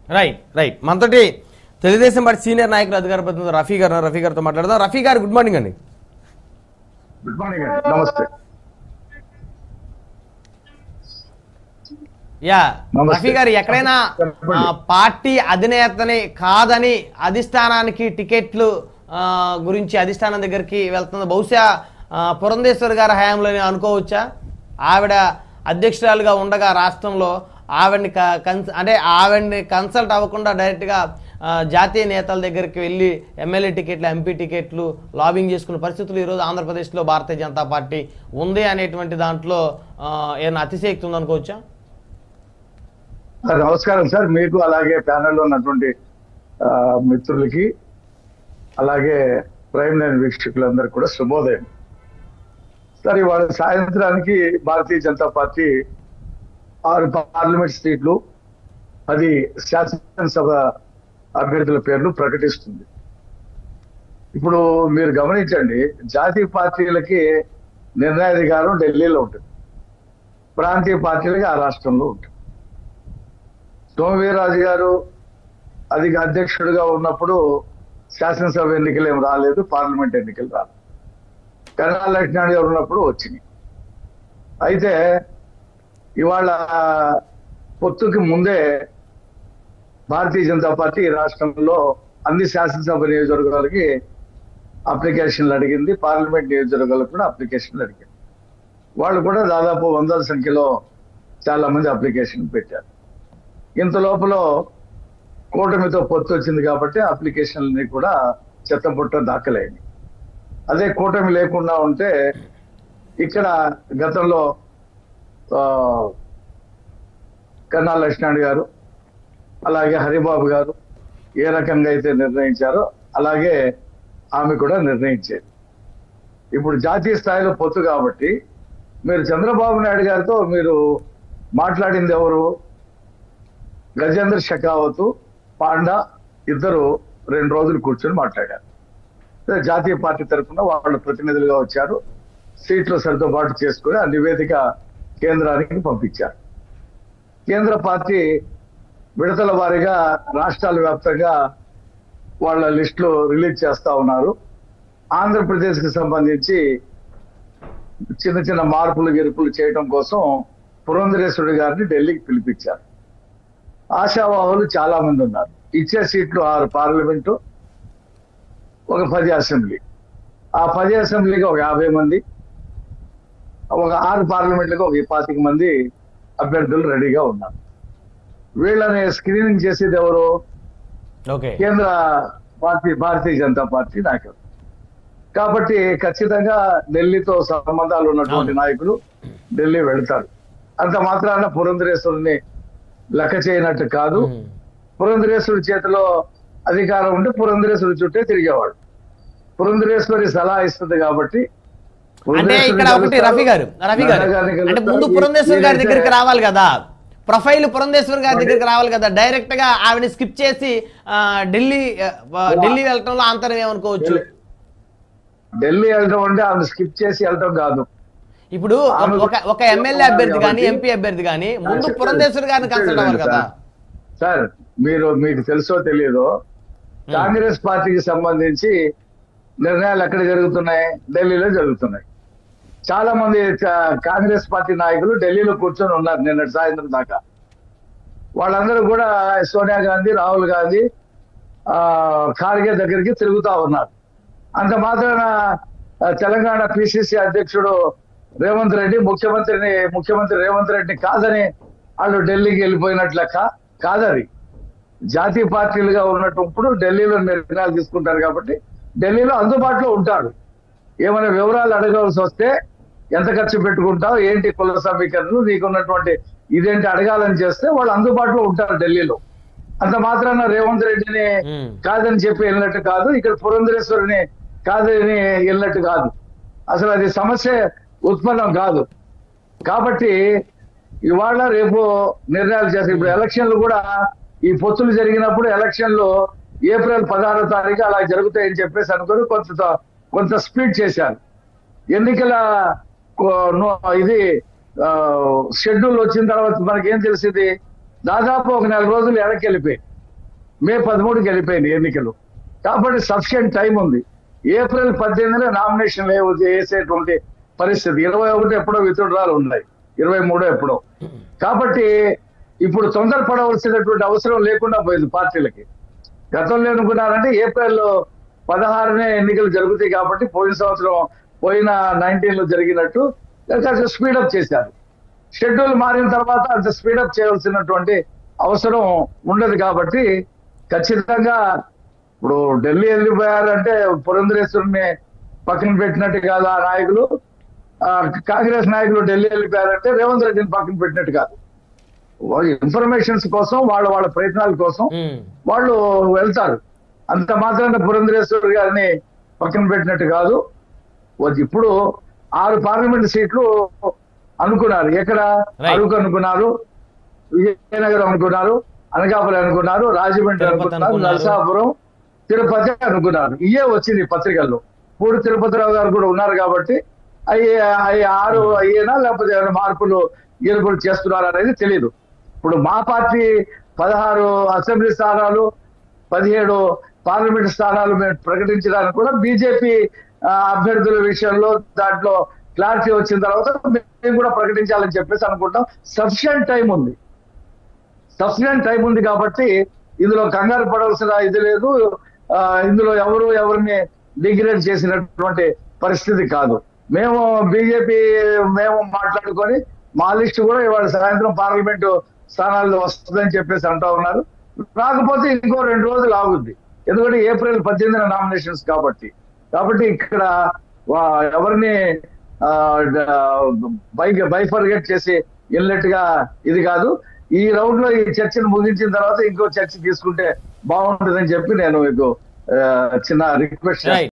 Right right మనతోటి Telugu Desam party senior నాయకులు అధికార ప్రతినిధి రఫీ గారు ఉన్నారు. రఫీ గారితో మాట్లాడదాం రఫీ గారు గుడ్ మార్నింగ్ అండి గుడ్ మార్నింగ్ అండి నమస్తే యా నమస్తే. రఫీ గారు ఎక్కడైనా చెప్పండి. ఆ, పార్టీ అధినేతని కాదని అధిష్టానానికి టికెట్లు ఆ, గురించి అధిష్టానం దగ్గరికి వెళ్తుంది బహుశా ఆ, పురంధేశ్వర్ గారి హయాంలోనే అనుకోవచ్చా ఆవిడ అధ్యక్షురాలుగా ఉండగా రాష్ట్రంలో ఆవిడని క- కన్స్ అంటే ఆవిడని కన్సల్ట్ అవ్వకుండా డైరెక్ట్గా ఆ, జాతీయ నేతల దగ్గరికి వెళ్ళి ఎమ్మెల్యే టికెట్లు ఎంపీ టికెట్లు లాబింగ్ చేసుకున్న పరిస్థితులు ఈరోజు ఆంధ్రప్రదేశ్లో భారతీయ జనతా పార్టీ ఉంది అనేటువంటి దాంట్లో ఆ, ఏమైనా అతిశయక్తి ఉందనుకోవచ్చా సార్ నమస్కారం సార్ మీకు అలాగే ప్యానెల్లో ఉన్నటువంటి ఆ, మిత్రులకి అలాగే ప్రైమ్ లైన్ వీక్షకులందరికీ కూడా శుభోదయం సార్ ఇవాళ సాయంత్రానికి భారతీయ జనతా పార్టీ ఆరు పార్లమెంట్ సీట్లు పది శాసనసభ అభ్యర్థుల పేర్లు ప్రకటిస్తుంది ఇప్పుడు మీరు గమనించండి జాతీయ పార్టీలకి నిర్ణయాధికారం ఢిల్లీలో ఉంటుంది ప్రాంతీయ పార్టీలకి ఆ రాష్ట్రంలో ఉంటుంది సోమవీర్రాజు గారు అది అధ్యక్షుడిగా ఉన్నప్పుడు శాసనసభ ఎన్నికలు ఏం రాలేదు పార్లమెంట్ ఎన్నికలు రాలేదు కరణాల లక్ష్మణ్ గారు ఉన్నప్పుడు వచ్చినాయి అయితే ఇవాళ పొత్తుకి ముందే భారతీయ జనతా పార్టీ ఈ రాష్ట్రంలో అన్ని శాసనసభ నియోజకవర్గాలకి అప్లికేషన్లు అడిగింది పార్లమెంట్ నియోజకవర్గాలకు కూడా అప్లికేషన్లు అడిగింది వాళ్ళు కూడా దాదాపు వందల సంఖ్యలో చాలా మంది అప్లికేషన్ పెట్టారు ఇంత లోపల కూటమితో పొత్తు వచ్చింది కాబట్టి అప్లికేషన్లని కూడా చెత్తబుట్ట దాఖలైంది అదే కూటమి లేకుండా ఉంటే ఇక్కడ గతంలో ఆ, కన్నా లక్ష్మణ్ గారు అలాగే హరిబాబు గారు ఏ రకంగా అయితే నిర్ణయించారో అలాగే ఆమె కూడా నిర్ణయించేది ఇప్పుడు జాతీయ స్థాయిలో పొత్తు కాబట్టి మీరు చంద్రబాబు నాయుడు గారితో మీరు మాట్లాడింది ఎవరు గజేంద్ర షెకావత్ పాండా ఇద్దరు రెండు రోజులు కూర్చొని మాట్లాడారు అదే జాతీయ పార్టీ తరఫున వాళ్ళ ప్రతినిధులుగా వచ్చారు సీట్లు సర్దుబాటు చేసుకుని ఆ నివేదిక కేంద్రానికి పంపించారు కేంద్ర పార్టీ విడతల వారీగా రాష్ట్రాల వ్యాప్తంగా వాళ్ళ లిస్టులు రిలీజ్ చేస్తా ఉన్నారు ఆంధ్రప్రదేశ్కి సంబంధించి చిన్న చిన్న మార్పులు గిరుపులు చేయడం కోసం పురంధరేశ్వరుడు గారిని ఢిల్లీకి పిలిపించారు ఆశావాహులు చాలా మంది ఉన్నారు ఇచ్చే సీట్లు ఆరు పార్లమెంటు ఒక పది అసెంబ్లీ ఆ పది అసెంబ్లీకి ఒక యాభై మంది ఒక ఆరు పార్లమెంట్లకు ఒక పాతిక మంది అభ్యర్థులు రెడీగా ఉన్నారు వీళ్ళని స్క్రీనింగ్ చేసేది ఎవరు ఓకే కేంద్ర పార్టీ భారతీయ జనతా పార్టీ నాయకులు కాబట్టి ఖచ్చితంగా ఢిల్లీతో సంబంధాలు ఉన్నటువంటి అవును. నాయకులు ఢిల్లీ వెళ్తారు అంత మాత్రాన పురంధరేశ్వరుని లెక్క చేయనట్టు కాదు మ్మ్. పురంధరేశ్వరుడి చేతిలో అధికారం ఉంటే పురంధరేశ్వరుడి చుట్టే తిరిగేవాడు పురంధరేశ్వరి సలహా ఇస్తుంది కాబట్టి అంటే ఇక్కడ ఒకటి రఫీ గారు రఫీ గారు నడ్డా గారిని అంటే కలుస్తారు. ముందు పురంధేశ్వర్ గారి ఈయనైతే- దగ్గరికి రావాలి కదా ప్రొఫైల్ పురంధేశ్వర్ గారి దగ్గరికి రావాలి కదా డైరెక్ట్ గా ఆవిడ స్కిప్ చేసి ఆ, ఢిల్లీ ఆ, ఢిల్లీ వెళ్ళటంలో అంతరం ఏమనుకోవచ్చు ఢిల్లీ వెళ్ళడం అంటే ఆమె స్కిప్ చేసి వెళ్ళడం కాదు ఇప్పుడు ఒక- ఆమె- ఒక ఒక ఎమ్మెల్యే అభ్యర్థి కానీ కాబట్టి- ఎంపీ అభ్యర్థి కానీ ముందు చెప్పండి. పురంధేశ్వర్ గారిని కన్సల్ట్ అవ్వాలి కదా సార్. సార్ మీరు మీకు తెలుసో తెలియదో కాంగ్రెస్ పార్టీకి సంబంధించి నిర్ణయాలు ఎక్కడ జరుగుతున్నాయి ఢిల్లీలో జరుగుతున్నాయి చాలా మంది చ- కాంగ్రెస్ పార్టీ నాయకులు ఢిల్లీలో కూర్చొని ఉన్నారు నిన్నటి సాయంత్రం దాకా వాళ్ళందరూ కూడా సోనియా గాంధీ రాహుల్ గాంధీ ఆ ఖార్గే దగ్గరికి తిరుగుతా ఉన్నారు అంత మాత్రాన ఆ, తెలంగాణ పిసిసి అధ్యక్షుడు రేవంత్ రెడ్డి ముఖ్యమంత్రిని ముఖ్యమంత్రి రేవంత్ రెడ్డిని కాదని వాళ్ళు ఢిల్లీకి వెళ్ళిపోయినట్లు లెక్క కాదది జాతీయ పార్టీలుగా ఉన్నప్పుడు ఢిల్లీలో నిర్ణయాలు తీసుకుంటారు కాబట్టి ఢిల్లీలో అందుబాటులో ఉంటారు ఏమైనా వివరాలు అడగవలసి వస్తే ఎంత ఖర్చు పెట్టుకుంటావు ఏంటి కుల సమీకరణలు నీకున్నటువంటి ఇదేంటి అడగాలని చేస్తే వాళ్ళు అందుబాటులో ఉంటారు ఢిల్లీలో అంత మాత్రాన రేవంత్ రెడ్డిని మ్మ్. కాదని చెప్పి వెళ్ళినట్టు కాదు ఇక్కడ పురంధరేశ్వరిని కాదని వెళ్ళినట్టు కాదు అసలు అది సమస్య ఉత్పన్నం కాదు కాబట్టి ఇవాళ రేపు నిర్ణయాలు చేస్తారు ఇప్పుడు ఎలక్షన్లు కూడా ఈ పొత్తులు జరిగినప్పుడు ఎలక్షన్లు ఏప్రిల్ పదహారో తారీఖు అలా జరుగుతాయని చెప్పేసి అనుకుని కొంత కొంత స్పీడ్ చేశారు ఎన్నికల కో- నో- ఇది షెడ్యూల్ వచ్చిన తర్వాత మనకి ఏం తెలిసింది దాదాపు ఒక నెల రోజులు వెనక్కి వెళ్ళిపోయి మే పదమూడుకి వెళ్ళిపోయింది ఎన్నికలు కాబట్టి సఫిషియంట్ టైం ఉంది ఏప్రిల్ పద్దెనిమిదిన నామినేషన్ వేసేటువంటి పరిస్థితి ఇరవై ఒకటి ఎప్పుడో విత్డ్రాలు ఉన్నాయి ఇరవై మూడో ఎప్పుడో కాబట్టి ఇప్పుడు తొందరపడవలసినటువంటి అవసరం లేకుండా పోయింది పార్టీలకి గతంలో అనుకున్నారంటే ఏప్రిల్ పదహారునే ఎన్నికలు జరుగుతాయి కాబట్టి పోయిన సంవత్సరం పోయిన నైన్టీన్ లో జరిగినట్టు కాస్త స్పీడప్ చేశారు షెడ్యూల్ మారిన తర్వాత అంత స్పీడప్ చేయవలసినటువంటి అవసరం ఉండదు కాబట్టి ఖచ్చితంగా ఇప్పుడు ఢిల్లీ వెళ్ళిపోయారంటే పురంధరేశ్వరుని పక్కన పెట్టినట్టు కాదు ఆ నాయకులు ఆ, కాంగ్రెస్ నాయకులు ఢిల్లీ వెళ్ళిపోయారంటే రేవంత్ రెడ్డిని పక్కన పెట్టినట్టు కాదు ఇన్ఫర్మేషన్స్ కోసం వాళ్ళ వాళ్ళ ప్రయత్నాల కోసం ఉమ్, వాళ్ళు వెళ్తారు అంత మాత్రాన పురంధరేశ్వర్ గారిని పక్కన పెట్టినట్టు కాదు వాళ్ళు ఇప్పుడు ఆరు పార్లమెంట్ సీట్లు అనుకున్నారు ఎక్కడ Right. అరకు అనుకున్నారు విజయనగరం అనుకున్నారు అనకాపల్లి అనుకున్నారు రాజమండ్రి తిరుపతి అనుకున్నారు అనుకున్నారు. నరసాపురం తిరుపతి అనుకున్నారు ఇయే వచ్చింది ఈ పత్రికల్లో పూడి తిరుపతిరావు గారు కూడా ఉన్నారు కాబట్టి అవి అవి ఆరు అయ్యేనా లేకపోతే ఏమైనా మార్పులు గెలుపులు చేస్తున్నారు అనేది తెలియదు ఇప్పుడు మా పార్టీ పదహారు అసెంబ్లీ స్థానాలు పదిహేడు పార్లమెంట్ స్థానాలు మేము ప్రకటించడానికి కూడా బీజేపీ అభ్యర్థుల విషయంలో దాంట్లో క్లారిటీ వచ్చిన తర్వాత మేము కూడా ప్రకటించాలని చెప్పేసి అనుకుంటాం సఫిషియంట్ టైం ఉంది సఫిషియంట్ టైం ఉంది కాబట్టి ఇందులో కంగారు పడవలసిన ఇది లేదు ఆ, ఇందులో ఎవరు ఎవరిని డిగ్రేడ్ చేసినటువంటి పరిస్థితి కాదు మేము బీజేపీ మేము మాట్లాడుకొని మా లిస్ట్ కూడా ఇవాళ సాయంత్రం పార్లమెంటు స్థానాల్లో వస్తుందని చెప్పేసి అంటా ఉన్నారు రాకపోతే ఇంకో రెండు రోజులు ఆగుద్ది ఎందుకంటే ఏప్రిల్ పద్దెనిమిదిన నామినేషన్స్ కాబట్టి కాబట్టి ఇక్కడ వా- ఎవరిని బై బైఫర్గెట్ చేసి వెళ్ళినట్టుగా ఇది కాదు ఈ రౌండ్ లో ఈ చర్చను ముగించిన తర్వాత ఇంకో చర్చ తీసుకుంటే బాగుంటుందని చెప్పి నేను మీకు ఆ, చిన్న రిక్వెస్ట్ Right.